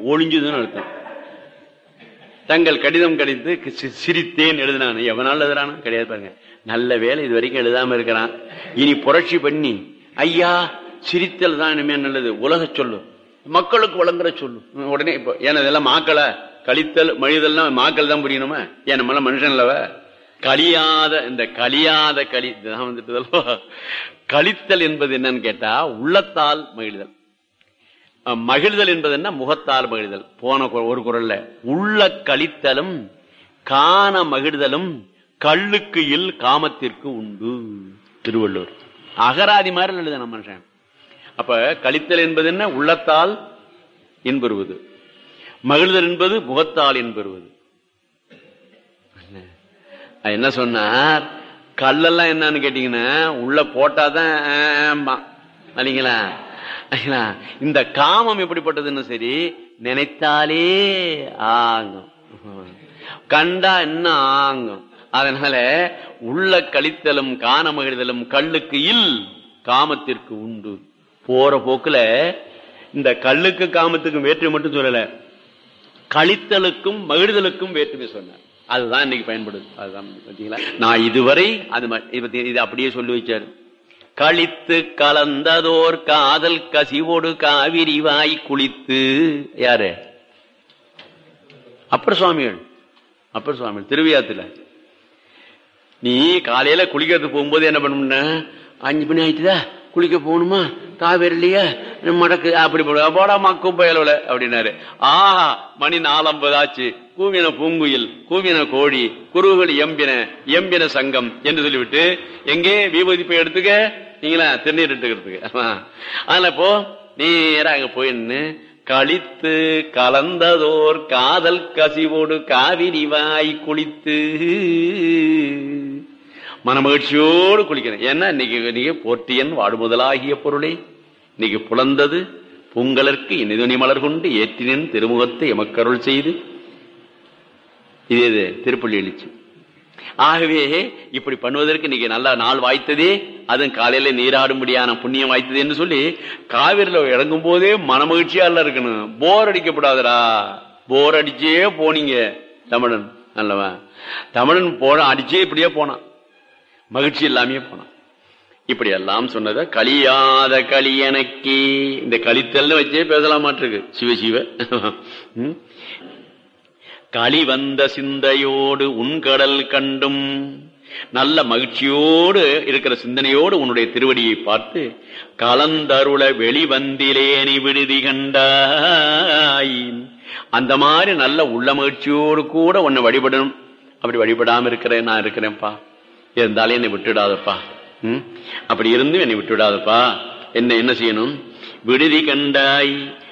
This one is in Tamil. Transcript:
ஒளிஞ்சுதுன்னு அர்த்தம் தங்கள் கடிதம் கடித்து சி- சிரித்தேன் எழுதினான் எவனால் எழுதுறானோ கிடையாது பாருங்க நல்ல வேலை இது வரைக்கும் எழுதாம இருக்கிறான் இனி புரட்சி பண்ணி ஐயா சிரித்தல் தான் இனிமே நல்லது உலக சொல்லு மக்களுக்கு வழங்குற சொல்லு ம், உடனே இப்போ ஏன்னா இதெல்லாம் மாக்களை கழித்தல் மழிதல்லாம் மாக்கள் தான் புரியணுமா ஏன் நம்மளாம் மனுஷன் இல்லவ கலியாத இந்த கலியாத களி இதுதான் வந்துட்டு கழித்தல் என்பது என்னன்னு கேட்டா உள்ளத்தால் மகிழ்தல் அஹ், மகிழ்தல் என்பது என்ன முகத்தால் மகிழ்தல் போன கு- ஒரு குரல்ல உள்ள கழித்தலும் காண மகிழ்தலும் கல்லுக்கு இல் காமத்திற்கு உண்டு திருவள்ளுவர் அகராதி மாதிரி எழுத மனுஷன் அப்ப கழித்தல் என்பது என்ன உள்ளத்தால் என்பருவது மகிழ்தல் என்பது முகத்தால் என்பருவது அது என்ன சொன்னார் கல்லெல்லாம் என்னன்னு கேட்டீங்கன்னா உள்ள போட்டாதான் ஆமா. இல்லைங்களா இல்லைங்களா? இந்த காமம் எப்படிப்பட்டதுன்னு சரி நினைத்தாலே ஆகும் கண்டா என்ன ஆகும் அதனால உள்ள கழித்தலும் காண மகிழ்தலும் கல்லுக்கு இல் காமத்திற்கு உண்டு போற போக்குல இந்த கல்லுக்கு காமத்துக்கும் வேற்றுமை மட்டும் சொல்லல கழித்தலுக்கும் மகிழ்தலுக்கும் வேற்றுமை சொன்னார் அதுதான் இன்னைக்கு பயன்படுது அதுதான் பாத்தீங்களா நான் இதுவரை அது ம- இது பத்தி- இது அப்படியே சொல்லி வச்சாரு கழித்து கலந்ததோர் காதல் கசிவோடு காவிரி வாய் குளித்து யாரு அப்பர் சுவாமிகள் அப்பர் சுவாமிகள் திருவியாத்துல நீ காலையில குளிக்கிறதுக்கு போகும்போது என்ன பண்ணணும்னா அஞ்சு மணி ஆயிட்டுதா குளிக்க போகணுமா காவேரி இல்லையா மடக்கு அப்படி போட போடா மக்கும் பயலோல அப்படின்னாரு ஆஹா மணி நாலம்பது ஆச்சு கூவின பூங்குயில் கூவின கோழி குருவுகள் எம்பின எம்பின சங்கம் என்று சொல்லிவிட்டு எங்கே விபூதி போய் எடுத்துக்க நீங்களா திருநீர் எடுத்துக்கிறதுக்கு ஆமா. அதனால இப்போ நேரா அங்க போயின்னு கழித்து கலந்ததோர் காதல் கசிவோடு காவிரி வாய் குளித்து மனமகிழ்ச்சியோடு குளிக்கிறேன் ஏன்னா இன்னைக்கு நீங்க போற்றியன் வாடுமுதலாகிய பொருளே இன்னைக்கு புலந்தது பூங்கலர்க்கு இனிதுணி மலர் கொண்டு ஏற்றினின் திருமுகத்தை எமக்கருள் செய்து இது இது திருப்பள்ளி எழுச்சி ஆகவே இப்படி பண்ணுவதற்கு இன்னைக்கு நல்ல நாள் வாய்த்ததே அதுவும் காலையில நீராடும்படியான புண்ணியம் வாய்த்தது என்று சொல்லி காவிரில இறங்கும் போதே மனமகிழ்ச்சியா எல்லாம் இருக்கணும் போர் அடிக்கப்படாதடா போர் அடிச்சே போனீங்க தமிழன் அல்லவா தமிழன் போன அடிச்சே இப்படியே போனான் மகிழ்ச்சி இல்லாமையே போனான் இப்படி எல்லாம் சொன்னத கலியாத களியனக்கே இந்த கலித்தல்னு வச்சே பேசலாமாட்டிருக்கு சிவ சிவ ம். களி வந்த சிந்தையோடு உன்கடல் கண்டும் நல்ல மகிழ்ச்சியோடு இருக்கிற சிந்தனையோடு உன்னுடைய திருவடியை பார்த்து கலந்தருள வெளிவந்திலேனி விடுதி கண்டாய் அந்த மாதிரி நல்ல உள்ள மகிழ்ச்சியோடு கூட உன்னை வழிபடணும் அப்படி வழிபடாம இருக்கிறேன் நான் இருக்கிறேன்ப்பா இருந்தாலும் என்னை விட்டுடாதப்பா ம்? அப்படி இருந்தும் என்னை விட்டுடாதப்பா என்ன என்ன செய்யணும் விடுதி கண்டாய்